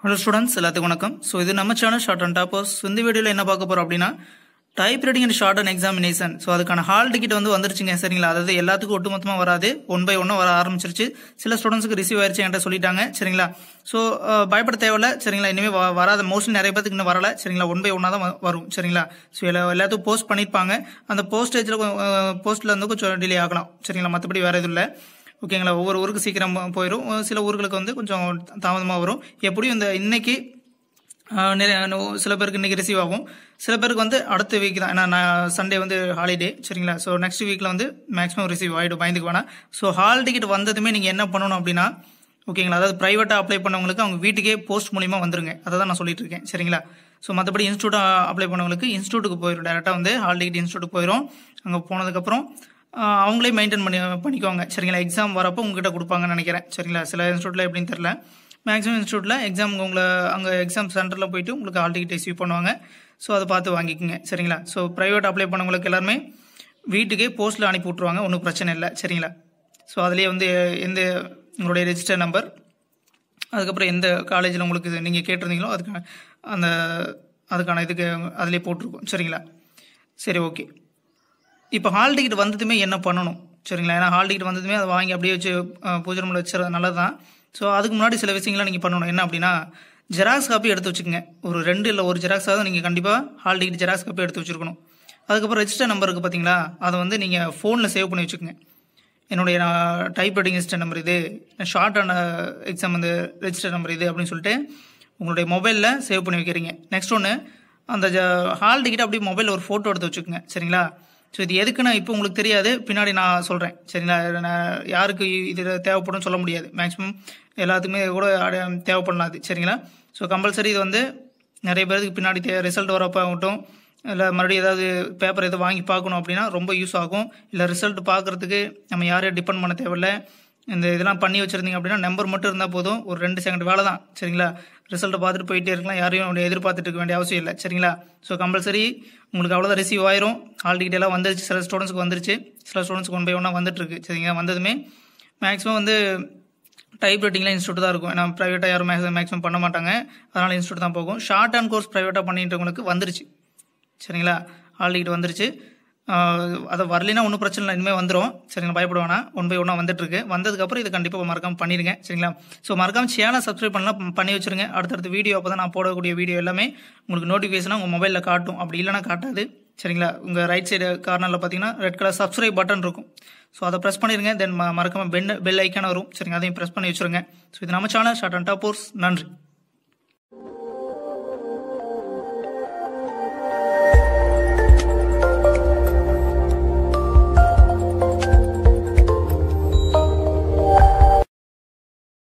hello students எல்லாத்துக்கும் வணக்கம் so இது நம்ம சேனல் ஷார்ட் அண்ட் டாப்பர்ஸ் இந்த வீடியோவில் என்ன பார்க்க போறோம் அப்படின்னா type writing and shorthand examination so அதுக்கான ஹால் டிக்கெட் வந்து வந்துருச்சுங்க சரிங்களா அதாவது எல்லாத்துக்கும் ஒட்டுமொத்தமாக வராது ஒன் பை ஒன்னாக வர ஆரம்பிச்சிருச்சு சில ஸ்டூடெண்ட்ஸுக்கு ரிசீவ் ஆயிருச்சு என்கிட்ட சொல்லிட்டாங்க சரிங்களா ஸோ பயப்பட தேவையில்ல சரிங்களா இனிமேல் வ- வராத மோஸ்ட்லி நிறைய பேருக்கு இன்னும் வரல சரிங்களா ஒன் பை ஒன்னாக தான் வ- வரும் சரிங்களா ஸோ எல்லா எல்லாத்துக்கும் போஸ்ட் பண்ணியிருப்பாங்க அந்த போஸ்டேஜில் போஸ்ட்டில் வந்து கொஞ்சம் டிலே ஆகலாம் சரிங்களா மற்றபடி வேற எதுவும் இல்லை ஓகேங்களா ஒவ்வொரு ஊருக்கு சீக்கிரம் போயிடும் சில ஊர்களுக்கு வந்து கொஞ்சம் தாமதமாக வரும் எப்படியும் இந்த இன்னைக்கு ஆஹ், நிறைய நோ- சில பேருக்கு இன்னைக்கு ரிசீவ் ஆகும் சில பேருக்கு வந்து அடுத்த வீக் தான் ஏன்னா சண்டே வந்து ஹாலிடே சரிங்களா ஸோ நெக்ஸ்ட் வீக்கில் வந்து மேக்ஸிமம் ரிசீவ் ஆகிடும் பயந்துக்கு வேணாம் ஸோ ஹால் டிக்கெட் வந்ததுமே நீங்கள் என்ன பண்ணணும் அப்படின்னா ஓகேங்களா அதாவது ப்ரைவேட்டாக அப்ளை பண்ணவங்களுக்கு அவங்க வீட்டுக்கே போஸ்ட் மூலியமா வந்துருங்க அதை தான் நான் சொல்லிட்டு இருக்கேன் சரிங்களா ஸோ மற்றபடி இன்ஸ்டியூட் அப்ளை பண்ணவங்களுக்கு இன்ஸ்டியூட்டுக்கு போயிடும் டேரெக்டாக வந்து ஹால் டிக்கெட் இன்ஸ்டியூட்டுக்கு போயிடும் அங்கே போனதுக்கப்புறம் ஆஹ் அவங்களே மெயின்டைன் பண்ணி பண்ணிக்குவாங்க சரிங்களா எக்ஸாம் வரப்போ உங்ககிட்ட கொடுப்பாங்கன்னு நினைக்கிறேன் சரிங்களா சில இன்ஸ்டியூட்ல எப்படின்னு தெரியல மேக்ஸிமம் இன்ஸ்டியூட்ல எக்ஸாம் உங்களை அங்கே எக்ஸாம் சென்டரில் போயிட்டு உங்களுக்கு ஹால் டிக்கெட் ரிசீவ் பண்ணுவாங்க ஸோ அதை பார்த்து வாங்கிக்கோங்க சரிங்களா ஸோ ப்ரைவேட் அப்ளை பண்ணவங்களுக்கு எல்லாருமே வீட்டுக்கே போஸ்ட்டில் அனுப்பி விட்ருவாங்க ஒன்றும் பிரச்சனை இல்லை சரிங்களா ஸோ அதுலேயே வந்து எந்த உங்களுடைய ரெஜிஸ்டர் நம்பர் அதுக்கப்புறம் எந்த காலேஜில் உங்களுக்கு இது நீங்கள் கேட்டிருந்தீங்களோ அதுக்கான அந்த அதுக்கான இதுக்கு அதிலே போட்டிருக்கோம் சரிங்களா சரி ஓகே இப்போ ஹால் டிக்கெட் வந்ததுமே என்ன பண்ணணும் சரிங்களா ஏன்னா ஹால் டிக்கெட் வந்ததுமே அதை வாங்கி அப்படியே வச்சு அஹ், பூஜை ரூமில் வச்சுறது நல்லது தான் ஸோ அதுக்கு முன்னாடி சில விஷயங்களை நீங்கள் பண்ணணும் என்ன அப்படின்னா ஜெராக்ஸ் காப்பி எடுத்து வச்சுக்கோங்க ஒரு ரெண்டு இல்லை ஒரு ஜெராக்ஸாவது நீங்கள் கண்டிப்பாக ஹால் டிக்கெட் ஜெராக்ஸ் காப்பி எடுத்து வச்சுருக்கணும் அதுக்கப்புறம் ரெஜிஸ்டர் நம்பர் இருக்குது பார்த்தீங்களா அதை வந்து நீங்கள் ஃபோனில் சேவ் பண்ணி வச்சுக்கோங்க என்னுடைய டைப் ரைட்டிங் ரெஜிஸ்டர் நம்பர் இது ஷார்ட் அண்ட் எக்ஸாம் வந்து ரெஜிஸ்டர் நம்பர் இது அப்படின்னு சொல்லிட்டு உங்களுடைய மொபைலில் சேவ் பண்ணி வைக்கிறீங்க நெக்ஸ்ட் ஒன்று அந்த ஹால் டிக்கெட் அப்படியே மொபைலில் ஒரு ஃபோட்டோ எடுத்து வச்சுக்கோங்க சரிங்களா ஸோ இது எதுக்குன்னு இப்போ உங்களுக்கு தெரியாது பின்னாடி நான் சொல்கிறேன் சரிங்களா நான் யாருக்கு இது தேவைப்படும் சொல்ல முடியாது மேக்ஸிமம் எல்லாத்துக்குமே இது கூட அட- தேவைப்படலாம் அது சரிங்களா ஸோ கம்பல்சரி இது வந்து நிறைய பேருக்கு பின்னாடி ரிசல்ட் வரப்போ ஆகட்டும் இல்லை மறுபடியும் ஏதாவது பேப்பர் எதாவது வாங்கி பார்க்கணும் அப்படின்னா ரொம்ப யூஸ் ஆகும் இல்லை ரிசல்ட் பார்க்கறதுக்கு நம்ம யாரையும் டிபெண்ட் பண்ண தேவையில்ல இந்த இதெல்லாம் பண்ணி வச்சிருந்தீங்க அப்படின்னா நம்பர் மட்டும் இருந்தால் போதும் ஒரு ரெண்டு செகண்ட் வேலை தான் சரிங்களா ரிசல்ட்டை பார்த்துட்டு போயிட்டே இருக்கலாம் யாரையும் அப்படி எதிர்பார்த்துட்டு இருக்க வேண்டிய அவசியம் இல்லை சரிங்களா ஸோ கம்பல்சரி உங்களுக்கு அவ்வளோதான் ரிசீவ் ஆயிரும் ஹால் டிக்கெட் எல்லாம் வந்துருச்சு சில ஸ்டூடெண்ட்ஸ்க்கு வந்துருச்சு சில ஸ்டூடெண்ட்ஸ்க்கு ஒன் பை ஒன்னாக வந்துட்டு இருக்கு சரிங்களா வந்ததுமே மேக்ஸிமம் வந்து டைப் ரைட்டிங்ல இன்ஸ்டியூட் தான் இருக்கும் ஏன்னா ப்ரைவேட்டாக யாரும் மேக்ஸிமம் பண்ண மாட்டாங்க அதனால இன்ஸ்டியூட் தான் போகும் ஷார்ட் அண்ட் கோர்ஸ் ப்ரைவேட்டாக பண்ணிட்டவங்களுக்கு வந்துருச்சு சரிங்களா ஹால் டிக்கெட் வந்துருச்சு ஆஹ் அதை வரலைன்னா ஒன்றும் பிரச்சனை இல்லை இனிமேல் வந்துடும் சரிங்களா பயப்பட வேணாம் ஒன் பை ஒன்றா வந்துட்டு இருக்கு வந்ததுக்கப்புறம் இது கண்டிப்பாக மறக்காம பண்ணிடுங்க சரிங்களா ஸோ மறக்காம சேனல் சப்ஸ்கிரைப் பண்ணலாம் பண்ணி வச்சிருங்க அடுத்தடுத்த வீடியோ அப்போ தான் நான் போடக்கூடிய வீடியோ எல்லாமே உங்களுக்கு நோட்டிஃபிகேஷனாக உங்கள் மொபைலில் காட்டும் அப்படி இல்லைன்னா காட்டாது சரிங்களா உங்கள் ரைட் சைடு கார்னரில் பார்த்தீங்கன்னா ரெட் கலர் சப்ஸ்கிரைப் பட்டன் இருக்கும் ஸோ அதை ப்ரெஸ் பண்ணிடுங்க தென் மறக்காம பெல் பெல் ஐக்கான வரும் சரிங்க அதையும் ப்ரெஸ் பண்ணி வச்சிருங்க ஸோ இது நம்ம சேனல் ஷார்ட் அண்ட் டாப்போர்ஸ் நன்றி